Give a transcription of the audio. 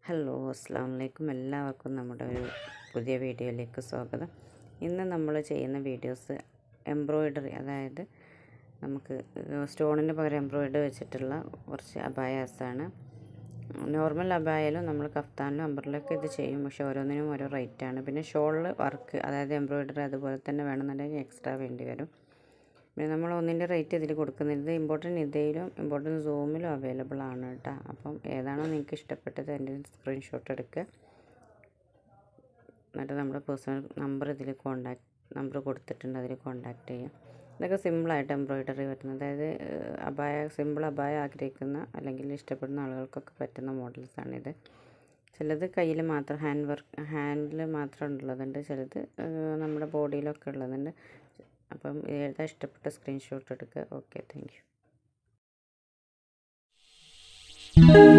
hello അസ്സാം വലൈക്കും എല്ലാവർക്കും നമ്മുടെ ഒരു പുതിയ വീഡിയോയിലേക്ക് സ്വാഗതം ഇന്ന് നമ്മൾ ചെയ്യുന്ന വീഡിയോസ് എംബ്രോയിഡറി അതായത് നമുക്ക് സ്റ്റോണിന് പകരം എംബ്രോയിഡറി വെച്ചിട്ടുള്ള കുറച്ച് അബായാസാണ് നോർമൽ അബായാലും നമ്മൾ കഫ്താനിലും അമ്പറിലൊക്കെ ഇത് ചെയ്യും പക്ഷെ ഓരോന്നിനും ഓരോ റേറ്റാണ് പിന്നെ ഷോളിൽ വർക്ക് അതായത് എംബ്രോയിഡറി അതുപോലെ തന്നെ വേണമെന്നുണ്ടെങ്കിൽ എക്സ്ട്രാ വേണ്ടി വരും പിന്നെ നമ്മൾ ഒന്നിൻ്റെ റേറ്റ് ഇതിൽ കൊടുക്കുന്നത് ഇമ്പോർട്ടൻറ്റ് ഇതയിലും ഇമ്പോർട്ടൻറ്റ് സൂമിലും അവൈലബിൾ ആണ് കേട്ടോ അപ്പം ഏതാണോ നിങ്ങൾക്ക് ഇഷ്ടപ്പെട്ടത് എൻ്റെ സ്ക്രീൻഷോട്ട് എടുക്കുക എന്നിട്ട് നമ്മുടെ പേഴ്സണൽ നമ്പർ ഇതിൽ കോണ്ടാക്ട് നമ്പർ കൊടുത്തിട്ടുണ്ട് അതിൽ കോണ്ടാക്ട് ചെയ്യാം ഇതൊക്കെ സിമ്പിളായിട്ട് എംബ്രോയിഡറി വരുന്നത് അതായത് അബായ സിമ്പിൾ അബായ ആഗ്രഹിക്കുന്ന അല്ലെങ്കിൽ ഇഷ്ടപ്പെടുന്ന ആളുകൾക്കൊക്കെ പറ്റുന്ന മോഡൽസാണിത് ചിലത് കയ്യിൽ മാത്രം ഹാൻഡ് വർക്ക് ഹാൻഡിൽ മാത്രം ഉള്ളതുണ്ട് ചിലത് നമ്മുടെ ബോഡിയിലൊക്കെ ഉള്ളതുണ്ട് അപ്പം ഏതാ ഇഷ്ടപ്പെട്ട സ്ക്രീൻഷോട്ട് എടുക്കുക ഓക്കെ താങ്ക് യു